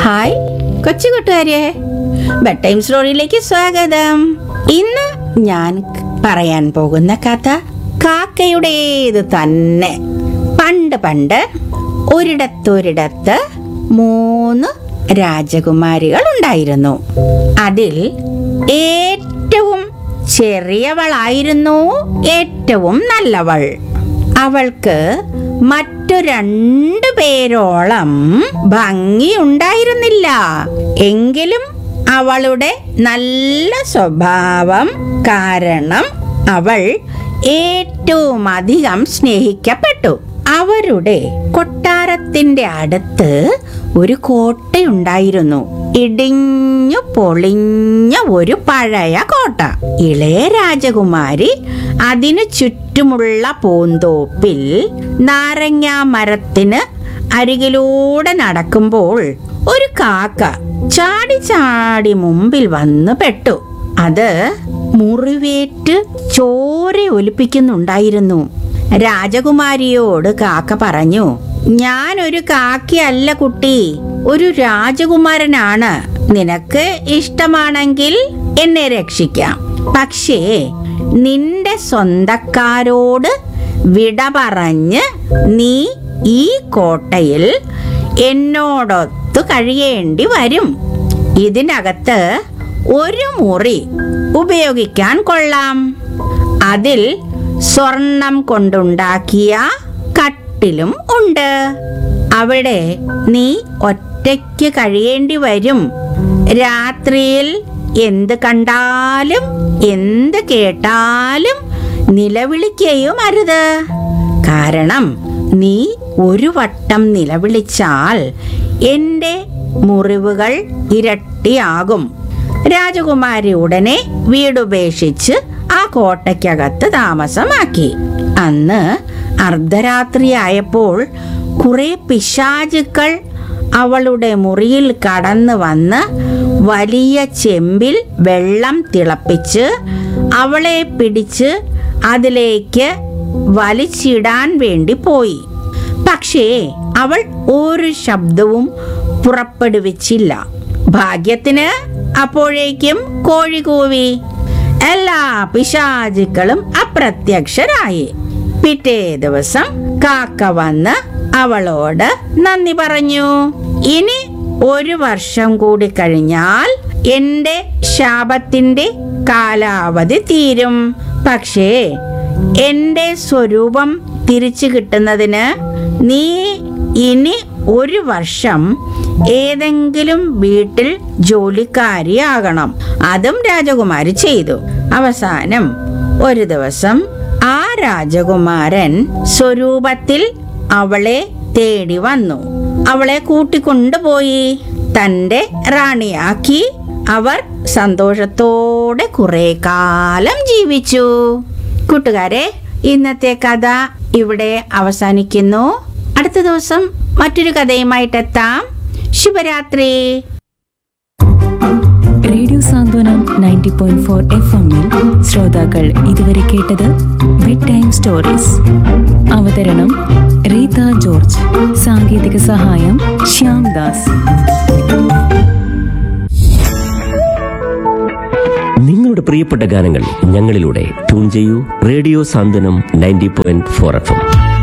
hi കൊച്ചു കൂട്ടുകാരെ bed time സ്റ്റോറിയിലേക്ക് സ്വാഗതം ഇന്ന് ഞാൻ പറയാൻ പോകുന്ന കഥ കാക്കയുടേത് തന്നെ പണ്ട് പണ്ട് ഒരിടത്തൊരിടത്ത് മൂന്ന് രാജകുമാരികൾ ഉണ്ടായിരുന്നു അതിൽ ഏറ്റവും ചെറിയവളായിരുന്നു ഏറ്റവും നല്ലവൾ അവൾക്ക് മറ്റു രണ്ടു പേരോളം ഭംഗിയുണ്ടായിരുന്നില്ല എങ്കിലും അവളുടെ നല്ല സ്വഭാവം കാരണം അവൾ ഏറ്റവും അധികം സ്നേഹിക്കപ്പെട്ടു അവരുടെ കൊട്ടാരത്തിന്റെ അടുത്ത് ഒരു കോട്ടയുണ്ടായിരുന്നു ഇടിഞ്ഞു പൊളിഞ്ഞ ഒരു പഴയ കോട്ട ഇളയ രാജകുമാരി അതിനു ചുറ്റുമുള്ള പൂന്തോപ്പിൽ നാരങ്ങ മരത്തിന് അരികിലൂടെ നടക്കുമ്പോൾ ഒരു കാക്ക ചാടി ചാടി മുമ്പിൽ വന്ന് പെട്ടു അത് മുറിവേറ്റ് ചോര ഒലിപ്പിക്കുന്നുണ്ടായിരുന്നു രാജകുമാരിയോട് കാക്ക പറഞ്ഞു ഞാനൊരു കാക്കയല്ല കുട്ടി ഒരു രാജകുമാരനാണ് നിനക്ക് ഇഷ്ടമാണെങ്കിൽ എന്നെ രക്ഷിക്കാം പക്ഷേ നിന്റെ സ്വന്തക്കാരോട് വിട പറഞ്ഞ് നീ ഈ കോട്ടയിൽ എന്നോടൊത്തു കഴിയേണ്ടി വരും ഇതിനകത്ത് ഒരു മുറി ഉപയോഗിക്കാൻ കൊള്ളാം അതിൽ സ്വർണം കൊണ്ടുണ്ടാക്കിയ കട്ടിലും ഉണ്ട് അവിടെ നീ ഒറ്റയ്ക്ക് കഴിയേണ്ടി വരും രാത്രിയിൽ എന്ത് കണ്ടാലും എന്ത് കേട്ടാലും നിലവിളിക്കുകയും അരുത് കാരണം നീ ഒരു വട്ടം നിലവിളിച്ചാൽ എൻ്റെ മുറിവുകൾ ഇരട്ടിയാകും രാജകുമാരി ഉടനെ വീടുപേക്ഷിച്ച് ആ കോട്ടയ്ക്കകത്ത് താമസമാക്കി അന്ന് അർദ്ധരാത്രിയായപ്പോൾ കുറെ പിശാചുക്കൾ അവളുടെ മുറിയിൽ കടന്നു വന്ന് വലിയ ചെമ്പിൽ വെള്ളം തിളപ്പിച്ച് അവളെ പിടിച്ച് അതിലേക്ക് വലിച്ചിടാൻ വേണ്ടി പോയി പക്ഷേ അവൾ ഒരു ശബ്ദവും പുറപ്പെടുവിച്ചില്ല ഭാഗ്യത്തിന് അപ്പോഴേക്കും കോഴി കൂവി എല്ലാ പിശാചുക്കളും അപ്രത്യക്ഷരായി പിറ്റേ ദിവസം കാക്ക വന്ന് അവളോട് നന്ദി പറഞ്ഞു ഇനി ഒരു വർഷം കൂടി കഴിഞ്ഞാൽ എന്റെ ശാപത്തിന്റെ കാലാവധി തീരും പക്ഷേ എന്റെ സ്വരൂപം തിരിച്ചു കിട്ടുന്നതിന് നീ ഇനി ഒരു വർഷം ഏതെങ്കിലും വീട്ടിൽ ജോലിക്കാരിയാകണം അതും രാജകുമാരി ചെയ്തു അവസാനം ഒരു ദിവസം ആ രാജകുമാരൻ സ്വരൂപത്തിൽ അവളെ തേടി വന്നു അവളെ കൂട്ടിക്കൊണ്ടുപോയി തന്റെ റാണിയാക്കി അവർ സന്തോഷത്തോടെ കുറെ കാലം ജീവിച്ചു കൂട്ടുകാരെ ഇന്നത്തെ കഥ ഇവിടെ അവസാനിക്കുന്നു അടുത്ത ദിവസം മറ്റൊരു കഥയുമായിട്ടെത്താം ശുഭരാത്രി radio Santhwanam ninety point four F എമ്മിൽ ശ്രോതാക്കൾ ഇതുവരെ കേട്ടത് ബെഡ് ടൈം സ്റ്റോറീസ് അവതരണം റീത ജോർജ് സാങ്കേതിക സഹായം ശ്യാം ദാസ് നിങ്ങളുടെ പ്രിയപ്പെട്ട ഗാനങ്ങൾ ഞങ്ങളിലൂടെ ട്യൂൺ ചെയ്യൂ radio Santhwanam ninety point four F M